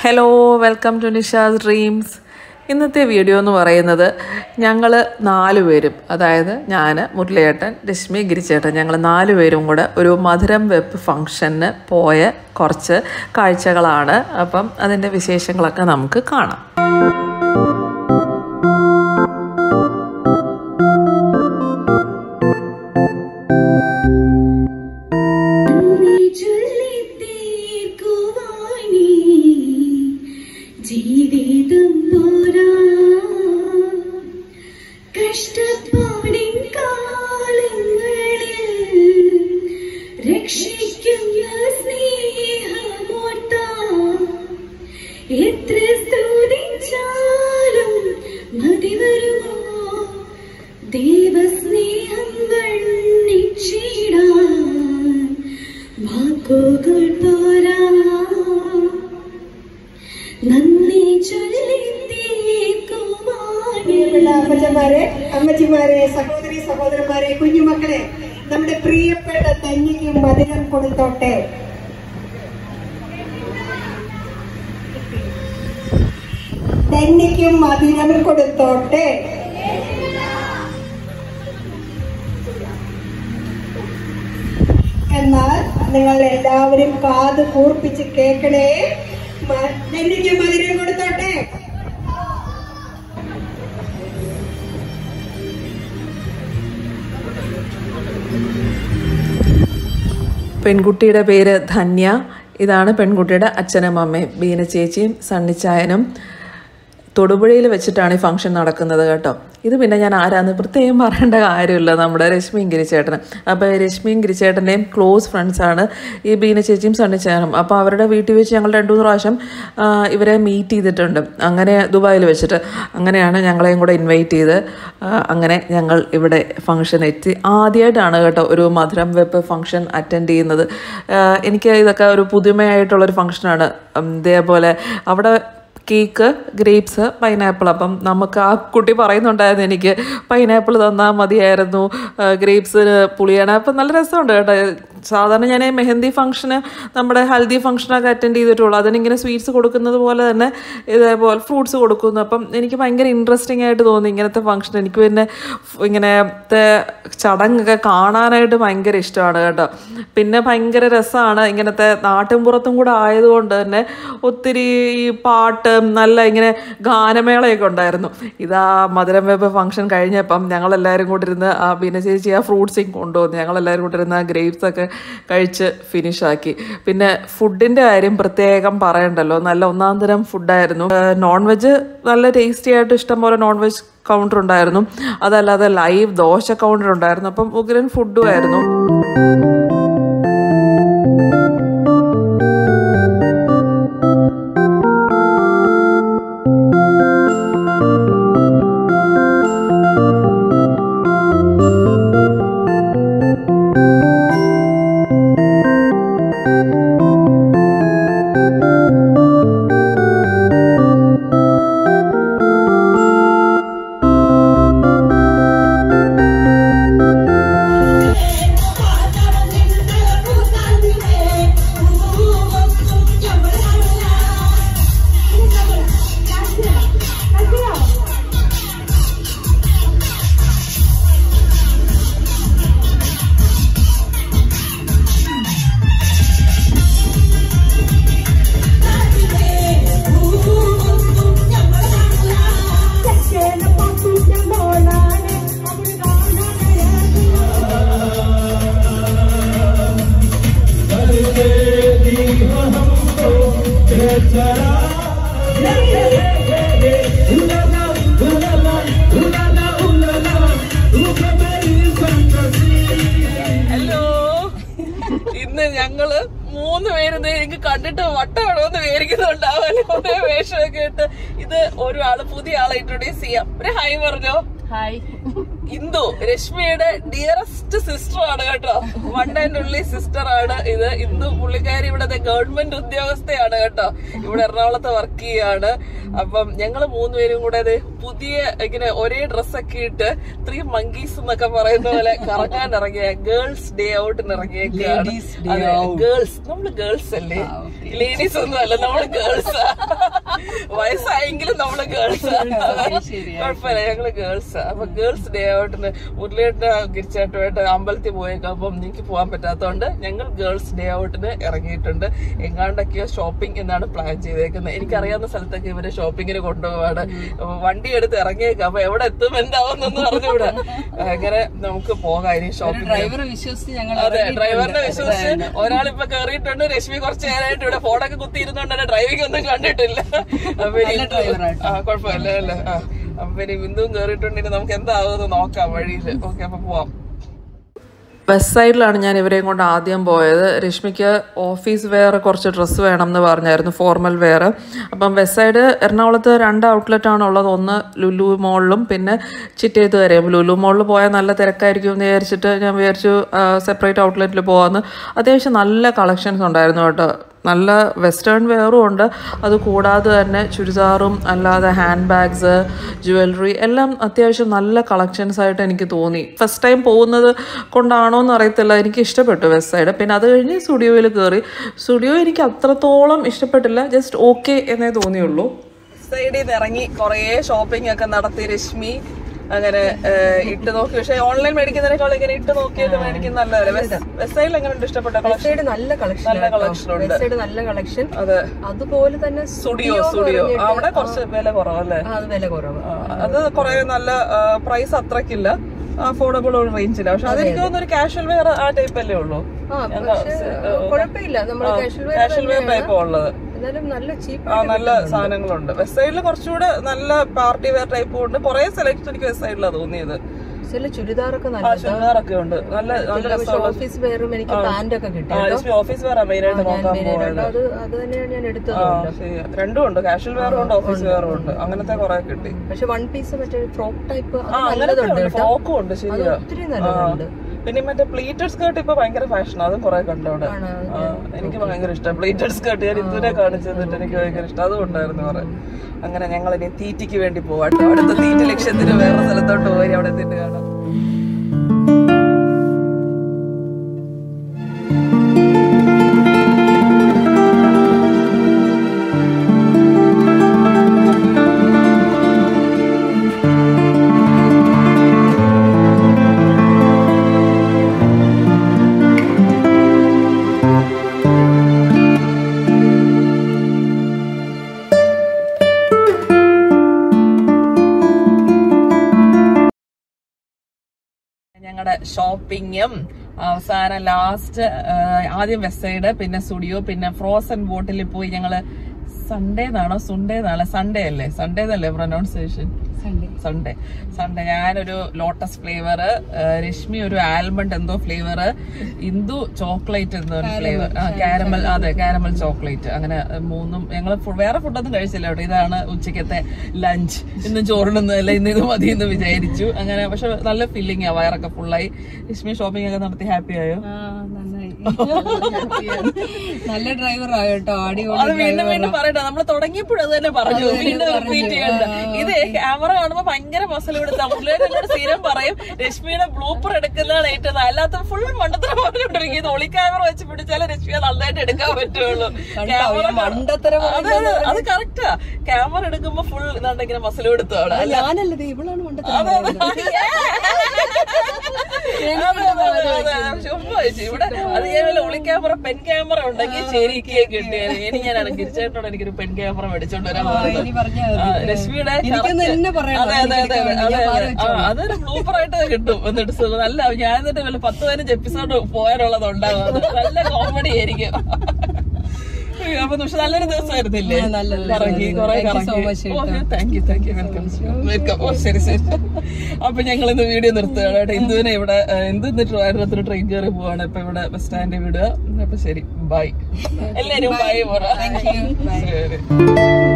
Hello welcome to Nisha's dreams ഇന്നത്തെ video എന്ന് പറയുന്നത് ഞങ്ങൾ നാല് പേരും അതായത് ഞാൻ മുരളിയേട്ടൻ രശ്മി ഗിരിച്ചേട്ടൻ ഞങ്ങൾ നാല് പേരും കൂടെ ഒരു മധുരം വെപ്പ് ഫംഗ്ഷന് പോയ കുറച്ച് കാഴ്ചകളാണ് അപ്പം അതിൻ്റെ വിശേഷങ്ങളൊക്കെ നമുക്ക് കാണാം നന്ദി ചൊല്ലിത്തീർക്കുവാനീ ജീവിതം പോരാ കഷ്ടപ്പാടിൻ കാലങ്ങളിൽ രക്ഷിക്കുന്ന സ്നേഹമോർത്ത എത്ര സ്തുതിച്ചാലും മതി വരുമോ ദൈവസ്നേഹം വർണ്ണിച്ചിടാൻ വാക്കുകൾ പോരാ നന്ദി പ്രിയപ്പെട്ട ചൊല്ലിത്തേക്കുവാനേ അമ്മച്ചമാരെ അമ്മച്ചിമാരെ സഹോദരി സഹോദരന്മാരെ കുഞ്ഞുമക്കളെ നമ്മുടെ പ്രിയപ്പെട്ട തന്നിക്ക് മധുരം കൊടുത്തോട്ടെ തന്നിക്കും മധുരം കൊടുത്തോട്ടെ എന്നാൽ നിങ്ങൾ എല്ലാവരും കാത് കൂർപ്പിച്ച് കേൾക്കണേ മ- നെല്ലിക്ക് മധുരം കൊടുത്തോട്ടെ പെൺകുട്ടിയുടെ പേര് ധന്യ ഇതാണ് പെൺകുട്ടിയുടെ അച്ഛനും അമ്മയും ബീന ചേച്ചിയും സണ്ണിച്ചായനും തൊടുപുഴയിൽ വെച്ചിട്ടാണ് ഈ ഫംഗ്ഷൻ നടക്കുന്നത് കേട്ടോ ഇത് പിന്നെ ഞാൻ ആരാന്ന് പ്രത്യേകം പറയേണ്ട കാര്യമില്ല നമ്മുടെ രശ്മിയും ഗിരിച്ചേട്ടനും അപ്പോൾ രശ്മിയും ഗിരിച്ചേട്ടൻ്റെയും ക്ലോസ് ഫ്രണ്ട്സാണ് ഈ ബീന ചേച്ചിയും സണ്ണിച്ചായനും അപ്പോൾ അവരുടെ വീട്ടിൽ വെച്ച് ഞങ്ങൾ രണ്ടു മൂന്ന് പ്രാവശ്യം ആ, ഇവരെ മീറ്റ് ചെയ്തിട്ടുണ്ട് അങ്ങനെ ദുബായിൽ വെച്ചിട്ട് അങ്ങനെയാണ് ഞങ്ങളെയും കൂടെ ഇൻവൈറ്റ് ചെയ്ത് ആ, അങ്ങനെ ഞങ്ങൾ ഇവിടെ ഫംഗ്ഷൻ എത്തി ആദ്യമായിട്ടാണ് കേട്ടോ ഒരു മധുരം വെപ്പ് ഫംഗ്ഷൻ അറ്റൻഡ് ചെയ്യുന്നത് ആ, എനിക്ക് ഇതൊക്കെ ഒരു പുതുമയായിട്ടുള്ളൊരു ഫംഗ്ഷനാണ് ഉം, ഇതേപോലെ അവിടെ കേക്ക് ഗ്രേപ്സ് പൈനാപ്പിൾ അപ്പം നമുക്ക് ആ കുട്ടി പറയുന്നുണ്ടായിരുന്നു എനിക്ക് പൈനാപ്പിൾ തന്നാൽ മതിയായിരുന്നു ഗ്രേപ്സിന് പുളിയാണ് അപ്പം നല്ല രസമുണ്ട് കേട്ടോ സാധാരണ ഞാൻ മെഹന്തി ഫംഗ്ഷന് നമ്മുടെ ഹൽദി ഫംഗ്ഷനൊക്കെ അറ്റൻഡ് ചെയ്തിട്ടുള്ളൂ അതിനിങ്ങനെ സ്വീറ്റ്സ് കൊടുക്കുന്നത് പോലെ തന്നെ ഇതേപോലെ ഫ്രൂട്ട്സ് കൊടുക്കുന്നു അപ്പം എനിക്ക് ഭയങ്കര ഇൻട്രസ്റ്റിംഗ് ആയിട്ട് തോന്നി ഇങ്ങനത്തെ ഫംഗ്ഷൻ എനിക്ക് പിന്നെ ഫ് ഇങ്ങനത്തെ ചടങ്ങൊക്കെ കാണാനായിട്ട് ഭയങ്കര ഇഷ്ടമാണ് കേട്ടോ പിന്നെ ഭയങ്കര രസമാണ് ഇങ്ങനത്തെ നാട്ടിൻപുറത്തും കൂടെ ആയതുകൊണ്ട് തന്നെ ഒത്തിരി ഈ പാട്ട് നല്ല ഇങ്ങനെ ഗാനമേളയൊക്കെ ഉണ്ടായിരുന്നു ഇതാ മധുരം വെപ്പ് ഫംഗ്ഷൻ കഴിഞ്ഞപ്പം ഞങ്ങളെല്ലാവരും കൂടി ഇരുന്ന് ആ പിന്നെ ചേച്ചി ആ ഫ്രൂട്ട്സിങ് കൊണ്ടുവന്നു ഞങ്ങളെല്ലാവരും കൂടി ഇരുന്ന് ആ ഗ്രേപ്സ് ഒക്കെ കഴിച്ച് ഫിനിഷാക്കി പിന്നെ ഫുഡിൻ്റെ കാര്യം പ്രത്യേകം പറയണ്ടല്ലോ നല്ല ഒന്നാം തരം ഫുഡായിരുന്നു നോൺ വെജ് നല്ല ടേസ്റ്റി ആയിട്ട് ഇഷ്ടംപോലെ നോൺ വെജ് കൗണ്ടർ ഉണ്ടായിരുന്നു അതല്ലാതെ ലൈവ് ദോശ കൗണ്ടർ ഉണ്ടായിരുന്നു അപ്പം ഉഗ്രൻ ഫുഡും ആയിരുന്നു ഹലോ ഇന്ന് ഞങ്ങള് മൂന്ന് പേര് ദേ എനിക്ക് കണ്ടിട്ട് വട്ടമാണോ എന്ന് വിചാരിക്കുന്നുണ്ടാവുമല്ലോ ഒരേ വേഷമൊക്കെ ഇട്ട് ഇത് ഒരാള് പുതിയ ആളെ ഇൻട്രൊഡ്യൂസ് ചെയ്യാം ഒരു ഹായ് പറഞ്ഞോ ഹായ് ഇന്ദു രശ്മിയുടെ ഡിയറസ്റ്റ് സിസ്റ്റർ ആണ് കേട്ടോ വൺ ആൻഡ് ഉള്ളി സിസ്റ്റർ ആണ് ഇത് ഇന്ദു പുള്ളിക്കാരി ഇവിടത്തെ ഗവൺമെന്റ് ഉദ്യോഗസ്ഥയാണ് കേട്ടോ ഇവിടെ എറണാകുളത്ത് വർക്ക് ചെയ്യാണ് അപ്പം ഞങ്ങള് മൂന്നുപേരും കൂടെ അത് പുതിയ ഇങ്ങനെ ഒരേ ഡ്രസ്സൊക്കെ ഇട്ട് ത്രീ മങ്കീസ് എന്നൊക്കെ പറയുന്ന പോലെ കറങ്ങാൻ ഇറങ്ങിയ ഗേൾസ് ഡേ ഔട്ടിന് ഇറങ്ങിയേക്കാണ് ഗേൾസ് നമ്മള് ഗേൾസ് അല്ലേ ലേഡീസ് ഒന്നും അല്ല നമ്മള് ഗേൾസ് എങ്കിലും നമ്മള് ഗേൾസ് കുഴപ്പമില്ല ഞങ്ങള് ഗേൾസ് അപ്പൊ ഗേൾസ് ഡേ ഔട്ടിന് മുരളിയേട്ട ഗിരിച്ചേട്ടുമായിട്ട് അമ്പലത്തിൽ പോയേക്കാം അപ്പം എനിക്ക് പോകാൻ പറ്റാത്തതുകൊണ്ട് ഞങ്ങൾ ഗേൾസ് ഡേ ഔട്ടിന് ഇറങ്ങിയിട്ടുണ്ട് എങ്ങാണ്ടൊക്കെയോ ഷോപ്പിംഗ് എന്നാണ് പ്ലാൻ ചെയ്തേക്കുന്നത് എനിക്കറിയാവുന്ന സ്ഥലത്തൊക്കെ ഇവര് ഷോപ്പിങ്ങിന് കൊണ്ടുപോവാണ് വണ്ടി എടുത്ത് ഇറങ്ങിയേക്കാം അപ്പൊ എവിടെ എത്തും എന്താവുന്നൊന്നും അറിഞ്ഞൂടാ അങ്ങനെ നമുക്ക് പോകാം ഇനി ഷോപ്പിംഗ് ഡ്രൈവറെ വിശ്വസിച്ച് ഞങ്ങൾ അതെ ഡ്രൈവറിനെ വിശ്വസിച്ച് ഒരാളിപ്പോ കേറിയിട്ടുണ്ട് രശ്മി കുറച്ച് നേരമായിട്ട് ഇവിടെ ഫോണൊക്കെ കുത്തി ഇരുന്നോണ്ട് തന്നെ ഡ്രൈവിംഗ് ഒന്നും കണ്ടിട്ടില്ല അപ്പൊ ഇനി ആ കുഴപ്പമില്ല അല്ലേ ആ അപ്പൊ ഇനി ബിന്ദുവും കേറിയിട്ടുണ്ട് ഇനി നമുക്ക് എന്താവുമെന്ന് നോക്കാം വഴിയില് ഓക്കെ അപ്പൊ പോവാം വെസ്റ്റ് സൈഡിലാണ് ഞാൻ ഇവരെയും കൊണ്ട് ആദ്യം പോയത് രശ്മിക്ക് ഓഫീസ് വെയർ കുറച്ച് ഡ്രസ്സ് വേണം എന്ന് പറഞ്ഞായിരുന്നു ഫോർമൽ വെയർ അപ്പം വെസ്റ്റ് സൈഡ് എറണാകുളത്ത് രണ്ട് ഔട്ട്ലെറ്റ് ആണ് ഉള്ളത് ഒന്ന് ലുലു മോളിലും പിന്നെ ചിറ്റേത്ത് വരെയും ലുലു മോളിൽ പോയാൽ നല്ല തിരക്കായിരിക്കും എന്ന് വിചാരിച്ചിട്ട് ഞാൻ വിചാരിച്ചു സെപ്പറേറ്റ് ഔട്ട്ലെറ്റിൽ പോകാമെന്ന് അത്യാവശ്യം നല്ല കളക്ഷൻസ് ഉണ്ടായിരുന്നു കേട്ടോ നല്ല വെസ്റ്റേൺ വെയറും ഉണ്ട് അത് കൂടാതെ തന്നെ ചുരിദാറും അല്ലാതെ ഹാൻഡ് ബാഗ്സ് ജുവലറി എല്ലാം അത്യാവശ്യം നല്ല കളക്ഷൻസ് ആയിട്ട് എനിക്ക് തോന്നി ഫസ്റ്റ് ടൈം പോകുന്നത് കൊണ്ടാണോ എന്ന് അറിയത്തില്ല എനിക്ക് ഇഷ്ടപ്പെട്ടു വെസ്റ്റ് സൈഡ് പിന്നെ അത് കഴിഞ്ഞ് സ്റ്റുഡിയോയിൽ കയറി സ്റ്റുഡിയോ എനിക്ക് അത്രത്തോളം ഇഷ്ടപ്പെട്ടില്ല ജസ്റ്റ് ഓക്കെ എന്നേ തോന്നിയുള്ളൂ സൈഡിൽ നിന്ന് ഇറങ്ങി കുറേ ഷോപ്പിംഗ് ഒക്കെ നടത്തി രശ്മി അങ്ങനെ ഏഹ്, ഇട്ട് നോക്കി പക്ഷെ ഓൺലൈൻ മേടിക്കുന്നതിനേക്കാൾ ഇങ്ങനെ ഇട്ട് നോക്കിയിട്ട് മേടിക്കുന്ന നല്ലതല്ലേ വെസ്റ്റ് സൈഡിൽ എങ്ങനെ ഇഷ്ടപ്പെട്ട കളക്ഷൻ സൈഡ് നല്ല കളക്ഷൻ നല്ല കളക്ഷൻ ഉണ്ട് സൈഡ് നല്ല കളക്ഷൻ അതെ അതുപോലെ തന്നെ സ്റ്റുഡിയോ സ്റ്റുഡിയോ അവിടെ കുറച്ച് വില കുറവല്ലേ ആ, അത് വില കുറവ് ആ, അത് കുറെ നല്ല പ്രൈസ് അത്രക്കില്ല അഫോർഡബിൾ റേഞ്ചില്ല പക്ഷെ അതെനിക്ക് തോന്നുന്നു ഒരു കാഷ്വൽ വെയർ ആ ടൈപ്പ് അല്ലേ ഉള്ളൂ ആ പക്ഷെ കുഴപ്പമില്ല നമ്മൾ casual wear casual wear type ഉള്ളത് എന്നാലും നല്ല ചീപ്പ് ആ നല്ല സാധനങ്ങളുണ്ട് വെസ്റ്റ് സൈഡിൽ കുറച്ചുകൂടെ നല്ല പാർട്ടി വെയർ ടൈപ്പും ഉണ്ട് കുറെ സെലക്ഷൻ എനിക്ക് വെസ്റ്റ് സൈഡിലാണ് തോന്നിയത് ചില ചുരിദാറൊക്കെ ആ നല്ല ചുരിദാറൊക്കെ ഉണ്ട് നല്ല നല്ല രസമുള്ള ഓഫീസ് വെയറും എനിക്ക് പാന്റ് ഒക്കെ കിട്ടി ഓഫീസ് വെയർ മെയിൻ ആയിട്ട് നോക്കാൻ പോകുന്നത് അത് അത് തന്നെയാണ് ഞാൻ എടുത്തത് ആ ശരിയാ. രണ്ടും ഉണ്ട് കാഷ്വൽ വെയറും ഉണ്ട് ഓഫീസ് വെയറും ഉണ്ട് അങ്ങനത്തെ കുറെ കിട്ടി പക്ഷെ വൺ പീസ് മറ്റേ ഫ്രോക്ക് ടൈപ്പ് അത് ആ അങ്ങനത്തെ നല്ലതുണ്ട് ഉണ്ട് കേട്ടോ ഫ്രോക്കും ഉണ്ട് അത് ശരിയാ ഒത്തിരി നല്ലതുണ്ട് പിന്നെ ഈ മറ്റേ പ്ലീറ്റഡ് സ്കേർട്ട് ഇപ്പൊ ഭയങ്കര ഫാഷൻ അതും കുറെ കണ്ടു അവിടെ ആണ്. ആ, എനിക്ക് ഭയങ്കര ഇഷ്ടം പ്ലീറ്റഡ് സ്കേർട്ട് ഞാൻ ഇതുവരെ കാണിച്ചു തന്നിട്ട് എനിക്ക് ഭയങ്കര ഇഷ്ടം അതും ഉണ്ടായിരുന്നു കുറെ അങ്ങനെ ഞങ്ങൾ ഇനി തീറ്റിക്ക് വേണ്ടി പോവാട്ടോ അടുത്ത തീറ്റ ലക്ഷ്യത്തിന് വേറെ സ്ഥലത്തോട്ട് പോയി അവിടെ എത്തിയിട്ട് കാണാം ഞങ്ങളുടെ ഷോപ്പിങ്ങും അവസാനം ലാസ്റ്റ് ആദ്യം വെസ്റ്റ് സൈഡ് പിന്നെ സ്റ്റുഡിയോ പിന്നെ ഫ്രോസൺ ബോട്ടിൽ പോയി ഞങ്ങള് സൺഡേ എന്നാണോ സുണ്ടേ എന്നാണോ സൺഡേ അല്ലേ സൺഡേ എന്നല്ലേ പ്രൊനൗൺസിയേഷൻ സൺഡേ സൺഡേ ഞാനൊരു ലോട്ടസ് ഫ്ലേവർ രശ്മി ഒരു ആൽമണ്ട് എന്തോ ഫ്ലേവർ ഇന്ദു ചോക്ലേറ്റ് എന്തോ ഫ്ലേവർ കാരമൽ അതെ കാരമൽ ചോക്ലേറ്റ് അങ്ങനെ ആ, മൂന്നും ഞങ്ങൾ വേറെ ഫുഡൊന്നും കഴിച്ചില്ല കേട്ടോ ഇതാണ് ഉച്ചക്കത്തെ ലഞ്ച് ഇന്ന് ചോറിനൊന്നുമല്ല ഇന്ന് ഇത് മതി എന്ന് വിചാരിച്ചു അങ്ങനെ പക്ഷെ നല്ല ഫീലിംഗ് ആ വയറൊക്കെ ഫുള്ളായി രശ്മി ഷോപ്പിംഗ് ഒക്കെ നടത്തി ഹാപ്പി ആയോ നന്നായി നല്ല ഡ്രൈവർ ആയോട്ടോ ആടി അത് വീണ്ടും വീണ്ടും പറയട്ടെ നമ്മൾ തുടങ്ങിയപ്പോഴും അത് തന്നെ പറഞ്ഞു വീണ്ടും റിപ്പീറ്റ് ചെയ്യണ്ട ഇത് ക്യാമറ കാണുമ്പോ ഭയങ്കര മസൽ കൊടുത്ത എന്നോട് സ്ഥിരം പറയും രശ്മിയുടെ ബ്ലൂപ്പർ എടുക്കുന്നതാണ് ഏറ്റവും നല്ലത്. അല്ലാത്ത ഫുൾ മണ്ടത്തരം പറഞ്ഞുകൊണ്ടിരിക്കും ഇത് ഒളി ക്യാമറ വെച്ച് പിടിച്ചാലേ രശ്മിയെ നന്നായിട്ട് എടുക്കാൻ പറ്റുള്ളൂ ക്യാമറ മണ്ടത്തരം അതെ അതെ അത് കറക്റ്റാ ക്യാമറ എടുക്കുമ്പോ ഫുൾ ഇതാണ്ട് ഇങ്ങനെ മസൽ കൊടുത്തു അവിടെ അല്ല ഞാനല്ലത് ഇവളാണ് മണ്ടത്തരം അതെ, അതെ, അതെ, അതെ, അതെ, അതെ. ചുമ്മാ ചേച്ചി. ഇവിടെ അത് ഞാൻ വല്ല ഒളി ക്യാമറ പെൻ ക്യാമറ ഉണ്ടെങ്കിൽ ശരിക്കും കിട്ടിയത് ഇനി ഞാൻ തീർച്ചയായിട്ടും എനിക്കൊരു പെൻ ക്യാമറ മേടിച്ചോണ്ട് വരാൻ ഇനി പറഞ്ഞാ പോകുന്നത് മതി. ആ, രശ്മിയുടെ എനിക്കൊന്ന് correct- എന്നെ പറയണം. അതെ അതെ അതെ എനിക്ക് അതെ ഞാൻ അതെ പാല് ആ, അതൊരു ബ്ലൂപ്പർ ആയിട്ട് കിട്ടും എന്നിട്ട് സുഖം. നല്ല ഞാൻ എന്നിട്ട് വല്ല പത്ത് പതിനഞ്ച് എപ്പിസോഡ് പോയാലുള്ളത് ഉണ്ടാവും അത് നല്ല കോമഡി ആയിരിക്കും അപ്പൊ പക്ഷെ നല്ലൊരു ദിവസമായിരുന്നില്ലേ ആ, നല്ല ദിവസം. കറങ്ങി കുറെ Thank you so much, കറങ്ങി thank you thank you welcome welcome ഓ ശരി ശരി അപ്പൊ ഞങ്ങൾ ഇന്ന് വീഡിയോ നിർത്തുകയാണ് കേട്ടോ ഇന്ദുവിനെ ഇവിടെ എന്ത് ട്രിവാൻഡ്രത്തിന് ട്രെയിൻ കയറി പോവാണ് ഇപ്പൊ ഇവിടെ ബസ് സ്റ്റാൻഡിൽ വിടുക അപ്പൊ ശരി ബൈ എല്ലാരും ബൈ പറ ശരി